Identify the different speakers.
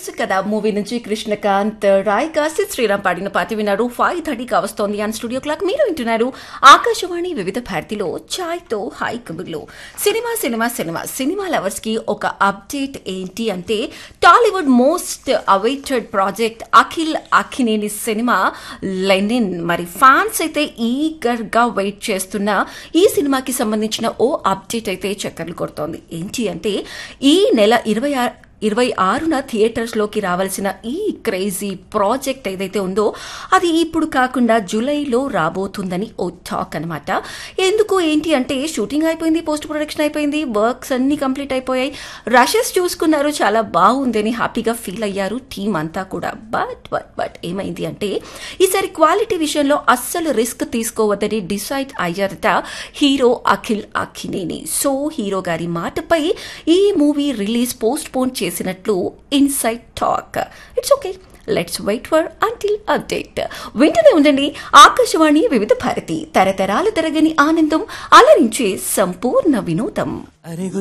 Speaker 1: కదా మూవీ నుంచి కృష్ణకాంత్ రాయ్ కాసి శ్రీరామ్ పాడిన పాట విన్నారు ఫైవ్ థర్టీకి వస్తోంది అండ్ స్టూడియో క్లాక్ మీరు వింటున్నారు ఆకాశవాణి వివిధ భారతిలో ఛాయ్ తో హై కబుర్లో cinema cinema cinema cinema lovers కి ఒక అప్డేట్ ఏంటి అంటే Tollywood most awaited project Akhil Akkineni cinema Lenin మరి ఫ్యాన్స్ అయితే ఈగర్ గా వెయిట్ చేస్తున్న ఈ సినిమాకి సంబంధించిన ఓ అప్డేట్ అయితే చక్కర్లు కొడుతోంది ఏంటి అంటే ఈ నెల ఇరవై ఆరు ఇరవై ఆరున థియేటర్స్లోకి రావాల్సిన ఈ క్రేజీ ప్రాజెక్ట్ ఏదైతే ఉందో అది ఇప్పుడు కాకుండా జూలైలో రాబోతుందని ఓ టాక్ అనమాట ఎందుకు ఏంటి అంటే షూటింగ్ అయిపోయింది పోస్ట్ ప్రొడక్షన్ అయిపోయింది వర్క్స్ అన్ని కంప్లీట్ అయిపోయాయి రషెస్ చూసుకున్నారు చాలా బాగుందని హ్యాపీగా ఫీల్ అయ్యారు టీం అంతా కూడా బట్ బట్ బట్ ఏమైంది అంటే ఈసారి క్వాలిటీ విషయంలో అస్సలు రిస్క్ తీసుకోవద్దని డిసైడ్ అయ్యారట hero Akhil Akkineni so hero గారి మాటపై ఈ మూవీ రిలీజ్ పోస్ట్ పోన్ చేసినట్లు inside talk it's okay let's wait for until update వింటూనే ఉండండి ఆకాశవాణి వివిధ భారతి తరతరాల తరగని ఆనందం అలరించే సంపూర్ణ వినోదం
Speaker 2: అరే